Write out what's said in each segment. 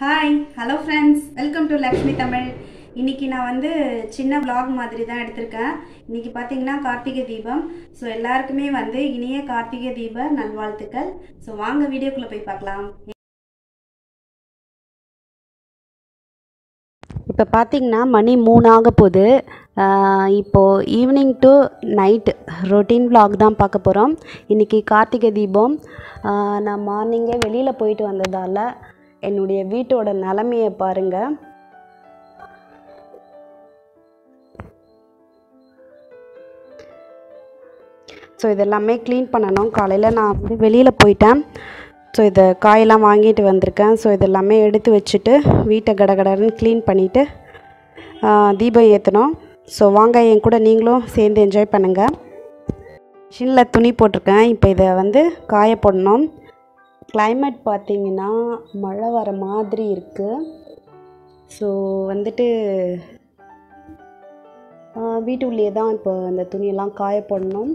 hi hello friends welcome to Lakshmi Tamil இன்னைக்கு நான் வந்து சின்ன vlog மாதிரி தான் எடுத்திருக்கேன் இன்னைக்கு பார்த்தீங்கன்னா கார்த்திகை தீபம் ஸோ எல்லாருக்குமே வந்து இனிய கார்த்திகை தீப நல்வாழ்த்துக்கள் ஸோ வாங்க வீடியோக்குள்ளே போய் பார்க்கலாம் இப்போ பார்த்தீங்கன்னா மணி மூணு ஆக போகுது ஆஹ் இப்போது evening to night routine vlog தான் பார்க்க போகிறோம் இன்றைக்கி கார்த்திகை தீபம் ஆஹ் நான் மார்னிங்கே வெளியில் போயிட்டு வந்ததால் என்னுடைய வீட்டோட நிலமையை பாருங்கள் ஸோ இதெல்லாமே க்ளீன் பண்ணணும் காலையில் நான் வந்து வெளியில் போயிட்டேன் ஸோ இதை காயெல்லாம் வாங்கிட்டு வந்திருக்கேன் ஸோ இதெல்லாமே எடுத்து வச்சுட்டு வீட்டை கடகடன்னு க்ளீன் பண்ணிவிட்டு தீபம் ஏற்றணும் ஸோ வாங்க என் கூட நீங்களும் சேர்ந்து என்ஜாய் பண்ணுங்கள் மிஷினில் துணி போட்டிருக்கேன் இப்போ இதை வந்து காய போடணும் climate பார்த்தீங்கன்னா மழை வர மாதிரி இருக்குது ஸோ வந்துட்டு வீட்டுக்குள்ளேயே தான் இப்போ அந்த துணியெல்லாம் காய போடணும்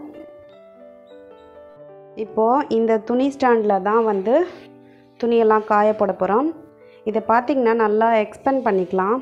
இப்போது இந்த துணி ஸ்டாண்டில் தான் வந்து துணியெல்லாம் காய போட போகிறோம் இதை பார்த்திங்கன்னா நல்லா எக்ஸ்பெண்ட் பண்ணிக்கலாம்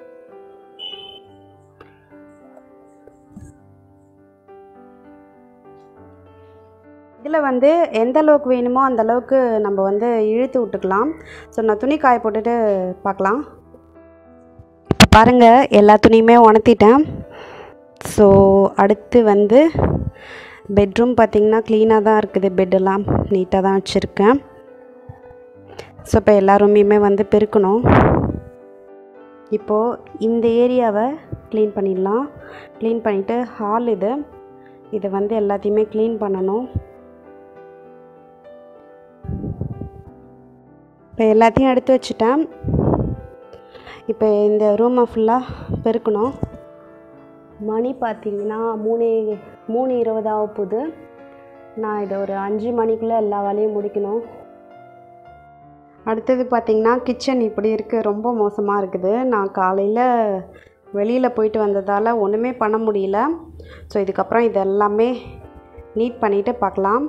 இதில் வந்து எந்த அளவுக்கு வேணுமோ அந்த அளவுக்கு நம்ம வந்து இழுத்து விட்டுக்கலாம் ஸோ நான் துணி காய போட்டுட்டு பார்க்கலாம் இப்போ பாருங்கள் எல்லா துணியுமே உணர்த்திட்டேன் ஸோ அடுத்து வந்து பெட்ரூம் பார்த்திங்கன்னா க்ளீனாக தான் இருக்குது பெட்டெல்லாம் நீட்டாக தான் வச்சுருக்கேன் ஸோ இப்போ எல்லா ரூமையுமே வந்து பெருக்கணும் இப்போது இந்த ஏரியாவை க்ளீன் பண்ணிடலாம் க்ளீன் பண்ணிவிட்டு ஹால் இது இதை வந்து எல்லாத்தையுமே க்ளீன் பண்ணணும் இப்போ எல்லாத்தையும் எடுத்து வச்சுட்டேன் இப்போ இந்த ரூமை ஃபுல்லாக பெருக்கணும் மணி பார்த்தீங்கன்னா மூணு மூணு இருபதாக போகுது நான் இதை ஒரு அஞ்சு மணிக்குள்ளே எல்லா வேலையும் முடிக்கணும் அடுத்தது பார்த்திங்கன்னா கிச்சன் இப்படி இருக்குது ரொம்ப மோசமாக இருக்குது நான் காலையில் வெளியில் போயிட்டு வந்ததால் ஒன்றுமே பண்ண முடியல ஸோ இதுக்கப்புறம் இது எல்லாமே நீட் பண்ணிவிட்டு பார்க்கலாம்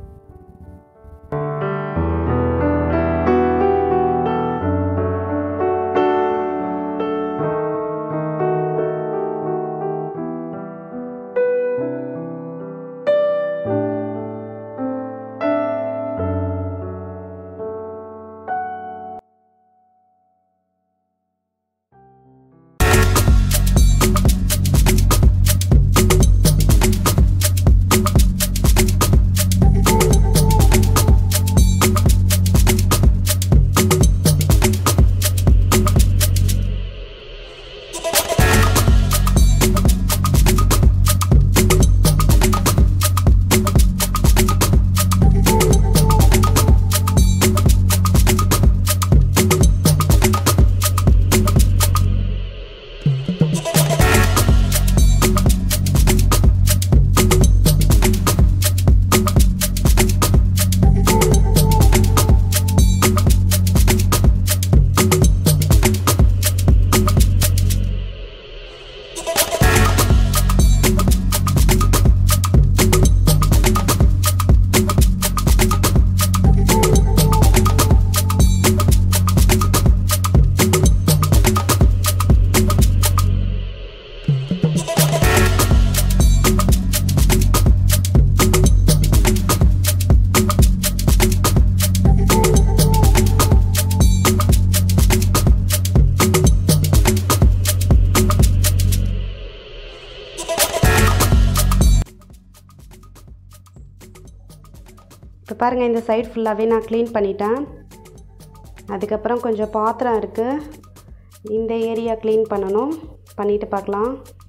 இப்போ பாருங்கள் இந்த சைடு ஃபுல்லாகவே நான் க்ளீன் பண்ணிட்டேன் அதுக்கப்புறம் கொஞ்சம் பாத்திரம் இருக்குது இந்த ஏரியா க்ளீன் பண்ணணும் பண்ணிவிட்டு பார்க்கலாம்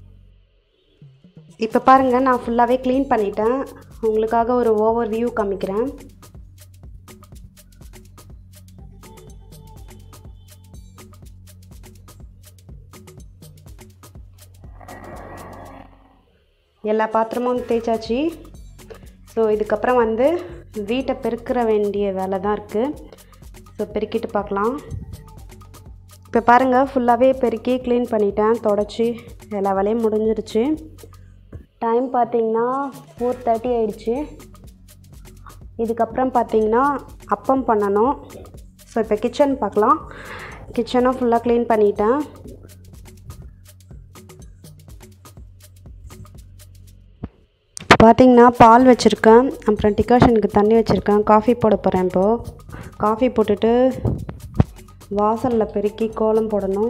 இப்போ பாருங்கள் நான் ஃபுல்லாகவே க்ளீன் பண்ணிட்டேன் உங்களுக்காக ஒரு ஓவர் வியூ காமிக்கிறேன் எல்லா பாத்திரமும் தேய்ச்சாச்சு ஸோ இதுக்கப்புறம் வந்து வீட்டை பெருக்கிற வேண்டிய வேலை தான் இருக்குது ஸோ பெருக்கிட்டு பார்க்கலாம் இப்போ பாருங்கள் ஃபுல்லாகவே பெருக்கி க்ளீன் பண்ணிட்டேன் தொடச்சி எல்லா வேலையும் முடிஞ்சிருச்சு டைம் பார்த்தீங்கன்னா ஃபோர் தேர்ட்டி ஆயிடுச்சு இதுக்கப்புறம் பார்த்தீங்கன்னா அப்பம் பண்ணணும் ஸோ இப்போ கிச்சன் பார்க்கலாம் கிச்சனும் ஃபுல்லாக க்ளீன் பண்ணிட்டேன் பார்த்தீங்கன்னா பால் வச்சுருக்கேன் அப்புறம் டிகாஷனுக்கு தண்ணி வச்சுருக்கேன் காஃபி போட போகிறேன் இப்போது காஃபி போட்டுட்டு வாசலில் பெருக்கி கோலம் போடணும்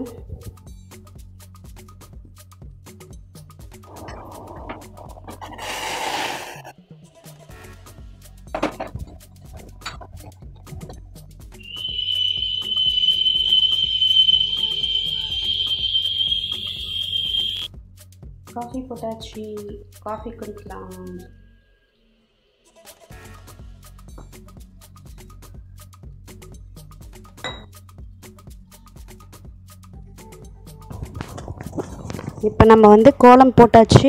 காஃபி போட்டாச்சு காஃபி குடிக்கலாம் இப்போ நம்ம வந்து கோலம் போட்டாச்சு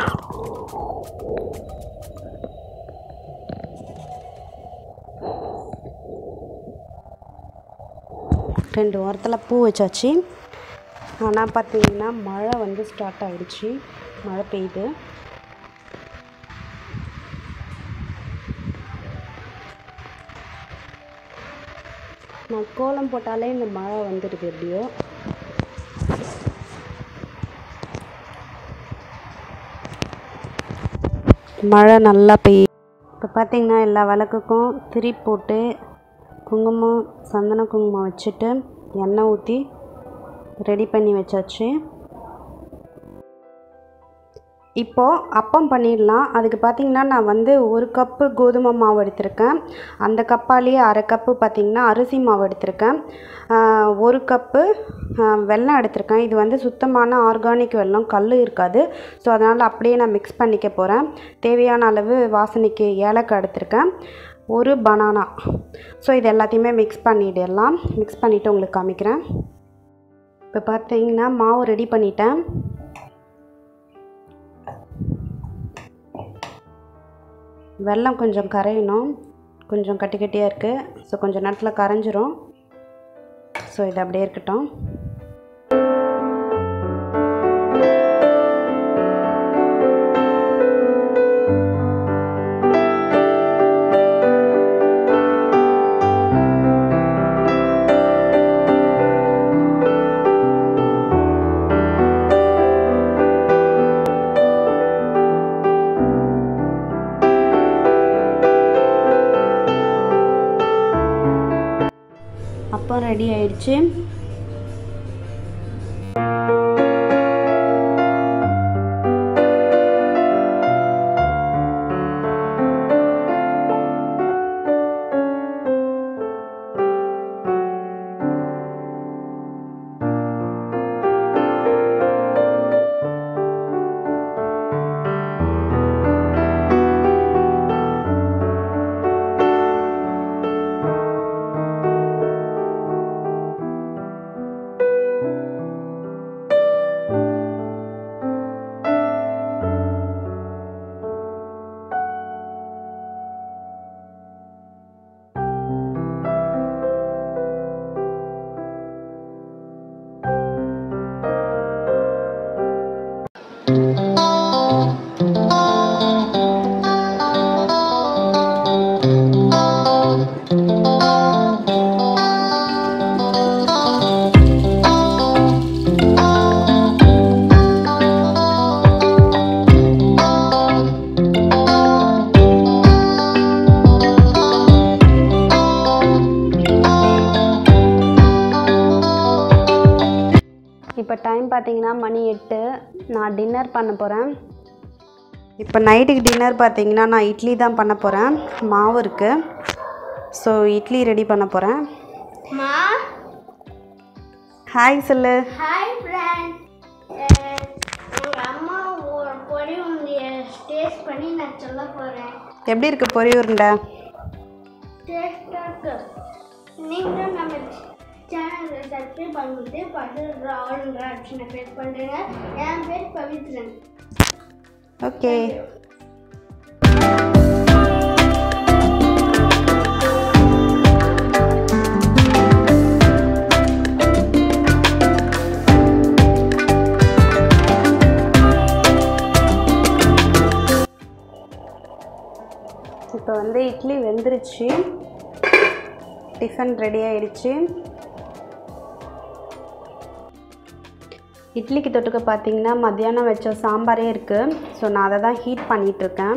ரெண்டு வாரத்தில் பூ வச்சாச்சு ஆனால் பார்த்தீங்கன்னா மழை வந்து ஸ்டார்ட் ஆகிடுச்சு மழை பெய்யுது நான் கோலம் போட்டாலே இந்த மழை வந்துடுது எப்படியோ மழை நல்லா பெய்யும் இப்போ பார்த்தீங்கன்னா எல்லா விளக்குக்கும் திரி போட்டு குங்குமம் சந்தன குங்குமம் வச்சுட்டு எண்ணெய் ஊற்றி ரெடி பண்ணி வச்சாச்சு இப்போது அப்பம் பண்ணிடலாம் அதுக்கு பார்த்திங்கன்னா நான் வந்து ஒரு கப்பு கோதுமை மாவு எடுத்திருக்கேன் அந்த கப்பாலேயே அரை கப்பு பார்த்திங்கன்னா அரிசி மாவு எடுத்திருக்கேன் ஆஹ் ஒரு கப்பு ஆஹ் வெல்லம் எடுத்திருக்கேன் இது வந்து சுத்தமான ஆர்கானிக் வெல்லம் கல் இருக்காது ஸோ அதனால் அப்படியே நான் மிக்ஸ் பண்ணிக்க போகிறேன் தேவையான அளவு வாசனைக்கு ஏலக்காய் எடுத்திருக்கேன் ஒரு பனானா ஸோ இது எல்லாத்தையுமே மிக்ஸ் பண்ணிடலாம் மிக்ஸ் பண்ணிவிட்டு உங்களுக்கு காமிக்கிறேன் இப்போ பார்த்தீங்கன்னா மாவு ரெடி பண்ணிட்டேன் வெல்லம் கொஞ்சம் கரையணும் கொஞ்சம் கட்டி கட்டியாக இருக்குது ஸோ கொஞ்சம் நேரத்தில் கரைஞ்சிரும் ஸோ இது அப்படியே இருக்கட்டும் அப்போ ரெடி ஆயிடுச்சு இப்போ டைம் பார்த்தீங்கன்னா மணி எட்டு நான் டின்னர் பண்ண போகிறேன் இப்போ நைட்டுக்கு டின்னர் பார்த்தீங்கன்னா நான் இட்லி தான் பண்ண போகிறேன் மாவு இருக்குது ஸோ இட்லி ரெடி பண்ண போகிறேன் மா ஹாய் சொல்லு ஹாய் ஃப்ரெண்ட் எங்கள் அம்மா ஒரு பொடி உண்டிய டேஸ்ட் பண்ணி நான் சொல்ல போகிறேன் எப்படி இருக்குது பொரி உருண்டை டேஸ்டாக இருக்கு நீங்களும் நம்ம சேனலை சப்ஸ்கிரைப் பண்ணிட்டு பக்கத்தில் ஆளுன்ற ஆப்ஷனை ப்ரெஸ் பண்ணுறேங்க என் பேர் பவித்ரன் ஓகே இப்போ வந்து இட்லி வெந்துருச்சு டிஃபன் ரெடி ஆயிடுச்சு இட்லிக்கு தொட்டுக்க பார்த்தீங்கன்னா மத்தியானம் வச்ச சாம்பாரே இருக்குது ஸோ நான் அதை தான் ஹீட் பண்ணிகிட்ருக்கேன்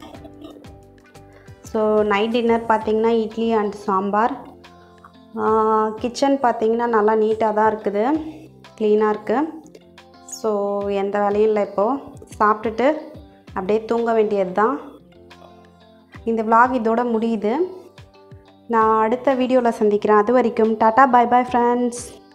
ஸோ நைட் டின்னர் பார்த்தீங்கன்னா இட்லி அண்ட் சாம்பார் கிச்சன் பார்த்தீங்கன்னா நல்லா நீட்டாக தான் இருக்குது க்ளீனாக இருக்குது ஸோ எந்த வேலையும் இல்லை இப்போது சாப்பிட்டுட்டு அப்படியே தூங்க வேண்டியது தான் இந்த vlog இதோட முடியுது நான் அடுத்த வீடியோவில் சந்திக்கிறேன் அது வரைக்கும் டாட்டா பை பை ஃப்ரெண்ட்ஸ்